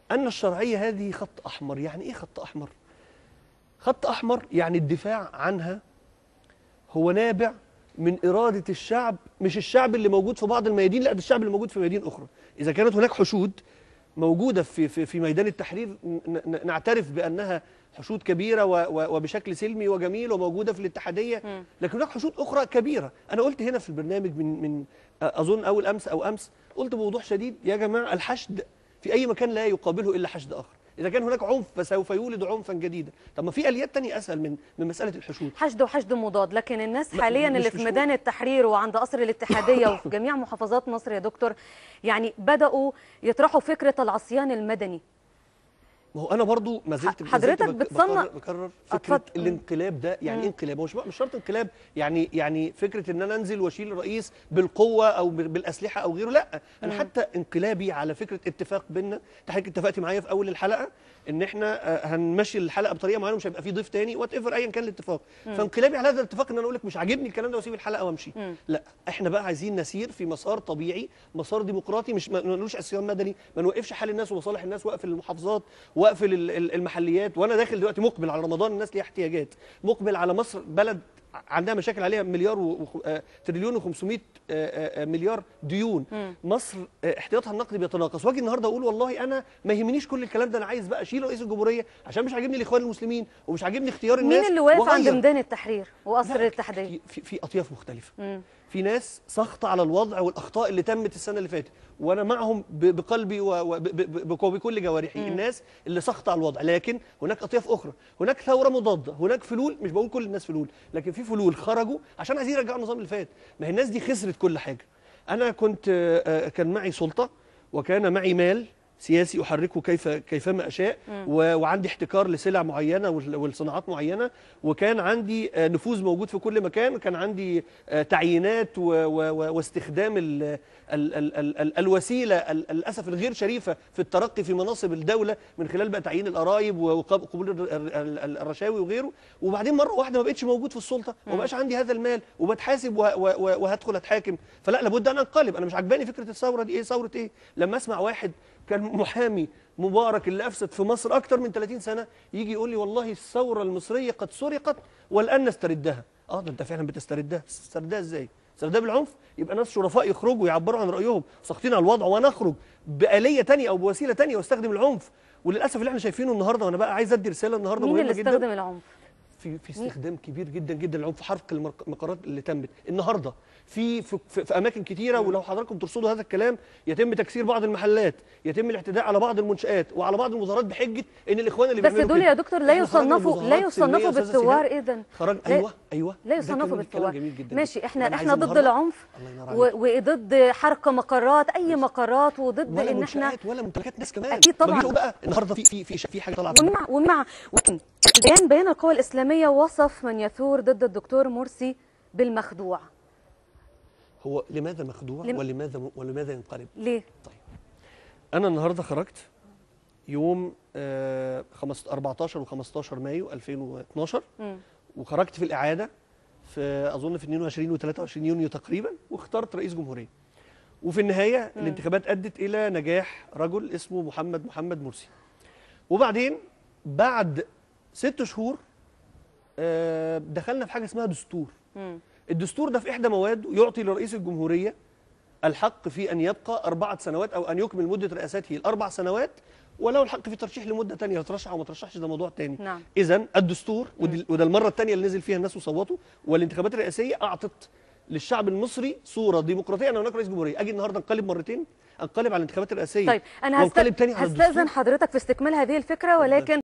ان الشرعيه هذه خط احمر يعني ايه خط احمر خط احمر يعني الدفاع عنها هو نابع من اراده الشعب مش الشعب اللي موجود في بعض الميادين لا ده الشعب اللي موجود في ميادين اخرى اذا كانت هناك حشود موجوده في في في ميدان التحرير ن- ن- نعترف بانها حشود كبيره و- و- وبشكل سلمي وجميل وموجوده في الاتحاديه لكن هناك حشود اخرى كبيره انا قلت هنا في البرنامج من من اظن اول امس او امس قلت بوضوح شديد يا جماعه الحشد في اي مكان لا يقابله الا حشد اخر اذا كان هناك عنف فسوف يولد عنفا جديدا طب ما في اليات تانية اسهل من من مساله الحشود حشد وحشد مضاد لكن الناس لا، حاليا مش اللي في مش ميدان التحرير وعند قصر الاتحاديه وفي جميع محافظات مصر يا دكتور يعني بداوا يطرحوا فكره العصيان المدني ما هو انا برضو ما زلت ما حضرتك زلت بك- بتصنع- بكرر, بكرر فكره اتفضل. الانقلاب ده يعني مم. ايه انقلاب هو مش مش شرط انقلاب يعني يعني فكره ان انا انزل واشيل الرئيس بالقوه او بال- بالاسلحه او غيره لا انا حتى انقلابي على فكره اتفاق بينا انت حضرتك اتفقتي معايا في اول الحلقه ان احنا آه، هنمشي الحلقه بطريقه معينه ومش هيبقى في ضيف تاني وات ايفر ايا كان الاتفاق فانقلابي على هذا الاتفاق ان انا اقول لك مش عاجبني الكلام ده واسيب الحلقه وامشي مم. لا احنا بقى عايزين نسير في مسار طبيعي مسار ديمقراطي مش ما نقولوش عصيان مدني ما نوقفش حال الناس ومصالح الناس واقفل المحافظات واقفل ال- ال- المحليات وانا داخل دلوقتي مقبل على رمضان الناس ليها احتياجات مقبل على مصر بلد عندها مشاكل عليها مليار و وخ- آه، تريليون و500 مليار ديون مم. مصر آه، احتياطها النقدي بيتناقص واجي النهارده اقول والله انا ما يهمنيش كل الكلام ده انا عايز بقى اشيل رئيس الجمهوريه عشان مش عاجبني الاخوان المسلمين ومش عاجبني اختيار الناس مين اللي واقف عند وأغير. ميدان التحرير وقصر لا، الاتحاديه في في اطياف مختلفه مم. في ناس سخطة على الوضع والأخطاء اللي تمت السنة اللي فاتت وأنا معهم ب- بقلبي وبكل جوارحي الناس اللي سخطة على الوضع لكن هناك أطياف أخرى هناك ثورة مضادة هناك فلول مش بقول كل الناس فلول لكن في فلول خرجوا عشان عايزين يرجعوا النظام اللي فات ما هي الناس دي خسرت كل حاجة أنا كنت آه، آه، كان معي سلطة وكان معي مال سياسي احركه كيف كيفما اشاء و- وعندي احتكار لسلع معينه وال- والصناعات معينه وكان عندي آه، نفوذ موجود في كل مكان كان عندي آه، تعيينات و- و- و- واستخدام ال ال ال ال ال الوسيله ال- للاسف الغير شريفه في الترقي في مناصب الدوله من خلال بقى تعيين القرايب وقبول الر- ال- ال- الرشاوي وغيره وبعدين مره واحده ما بقتش موجود في السلطه وما بقاش عندي هذا المال وبتحاسب و- و- و- وهدخل اتحاكم فلا لابد ان انقلب انا مش عجباني فكره الثوره دي ايه ثوره ايه لما اسمع واحد كان محامي مبارك اللي افسد في مصر اكتر من 30 سنه يجي يقول لي والله الثوره المصريه قد سرقت والان نستردها اه ده انت فعلا بتستردها تستردها ازاي تستردها بالعنف يبقى ناس شرفاء يخرجوا يعبروا عن رايهم ساخطين على الوضع وانا اخرج باليه تانية او بوسيله تانية واستخدم العنف وللاسف اللي احنا شايفينه النهارده وانا بقى عايز ادي رساله النهارده مين مهمه اللي جدا استخدم العنف في في استخدام كبير جدا جدا للعنف في حرق المق- المقرات اللي تمت النهارده في في, في, في اماكن كتيره ولو حضراتكم ترصدوا هذا الكلام يتم تكسير بعض المحلات يتم الاعتداء على بعض المنشات وعلى بعض المظاهرات بحجه ان الاخوان اللي بس بيعملوا دول كده. يا دكتور لا إحنا خرجنا يصنفوا لا بمظاهرات سلمية يصنفوا يا أستاذة بالثوار سهام. اذا خرج لا- ايوه ايوه لا ده يصنفوا كلام- بالثوار كلام جميل جدا ماشي احنا أنا احنا عايز ضد النهاردة- العنف الله ينور و- عليك. وضد حرق مقرات اي مقرات وضد ولا ان احنا منشآت ولا ممتلكات ناس كمان أكيد طبعاً. ما أجيش أقول بقى النهارده في في في في حاجه طالعه ومع ومع وكن بيان بيان القوى الاسلاميه وصف من يثور ضد الدكتور مرسي بالمخدوع هو لماذا مخدوع لم- ولماذا ولماذا ينقلب ليه طيب انا النهارده خرجت يوم آه، 15 14 و15 مايو 2012 مم. وخرجت في الاعاده في اظن في 22 و23 يونيو تقريبا واخترت رئيس جمهوريه وفي النهايه الانتخابات ادت الى نجاح رجل اسمه محمد محمد مرسي وبعدين بعد ست شهور آه، دخلنا في حاجه اسمها دستور مم. الدستور ده في احدى مواده يعطي لرئيس الجمهوريه الحق في ان يبقى اربعه سنوات او ان يكمل مده رئاسته الاربع سنوات وله الحق في الترشيح لمده ثانيه يترشح او ما يترشحش ده موضوع ثاني نعم. اذا الدستور ودي- وده المره الثانيه اللي نزل فيها الناس وصوتوا والانتخابات الرئاسيه اعطت للشعب المصري صوره ديمقراطيه ان هناك رئيس جمهوريه اجي النهارده انقلب مرتين انقلب على الانتخابات الرئاسيه طيب انا وانقلب هست... تاني على الدستور هستاذن حضرتك في استكمال هذه الفكره ولكن